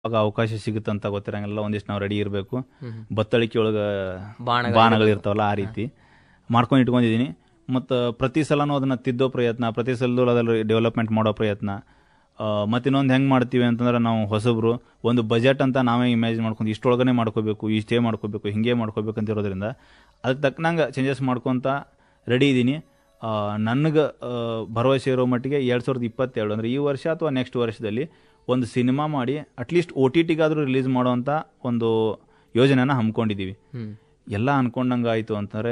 ಆಗ ಅವಕಾಶ ಸಿಗುತ್ತಂತ ಗೊತ್ತಿರಂಗಿಲ್ಲ ಒಂದಿಷ್ಟು ನಾವು ರೆಡಿ ಇರಬೇಕು ಹ್ಮ್. ಬತ್ತಳಿಕೆ ಒಳಗೆ ಬಾಣಗಳು ಬಾಣಗಳು ಇರ್ತಾವಲ್ಲ ಆ ರೀತಿ ಮಾಡ್ಕೊಂಡು ಇಟ್ಕೊಂಡಿದ್ದೀನಿ ಮತ್ತು ಪ್ರತಿ ಸಲನೂ ಅದನ್ನು ತಿದ್ದೋ ಪ್ರಯತ್ನ ಪ್ರತಿ ಸಲದೂ ಅದರಲ್ಲಿ ಡೆವಲಪ್ಮೆಂಟ್ ಮಾಡೋ ಪ್ರಯತ್ನ ಮತ್ತು ಇನ್ನೊಂದು ಹೆಂಗೆ ಮಾಡ್ತೀವಿ ಅಂತಂದ್ರೆ ನಾವು ಹೊಸಬ್ರು ಒಂದು ಬಜೆಟ್ ಅಂತ ನಾವೇ ಇಮ್ಯಾಜಿನ್ ಮಾಡ್ಕೊಂಡು ಇಷ್ಟೊಳಗನೆ ಮಾಡ್ಕೋಬೇಕು ಇಷ್ಟೇ ಮಾಡ್ಕೋಬೇಕು ಹಿಂಗೆ ಮಾಡ್ಕೋಬೇಕು ಅಂತ ಇರೋದ್ರಿಂದ ಅದಕ್ಕೆ ತಕ್ಕನಂಗೆ ಚೇಂಜಸ್ ಮಾಡ್ಕೊತ ರೆಡಿ ಇದ್ದೀನಿ ನನಗೆ ಭರವಸೆ ಇರೋ ಮಟ್ಟಿಗೆ ಎರಡು ಸಾವಿರದ ಇಪ್ಪತ್ತೇಳು ಅಂದರೆ ಈ ವರ್ಷ ಅಥವಾ ನೆಕ್ಸ್ಟ್ ವರ್ಷದಲ್ಲಿ ಒಂದು ಸಿನಿಮಾ ಮಾಡಿ ಅಟ್ಲೀಸ್ಟ್ ಒ ಟಿ ಟಿಗಾದರೂ ರಿಲೀಸ್ ಮಾಡೋವಂಥ ಒಂದು ಯೋಜನೆನ ಹಮ್ಮಿಕೊಂಡಿದ್ದೀವಿ ಹ್ಮ್ ಎಲ್ಲ ಅನ್ಕೊಂಡಂಗೆ ಆಯಿತು ಅಂತಂದರೆ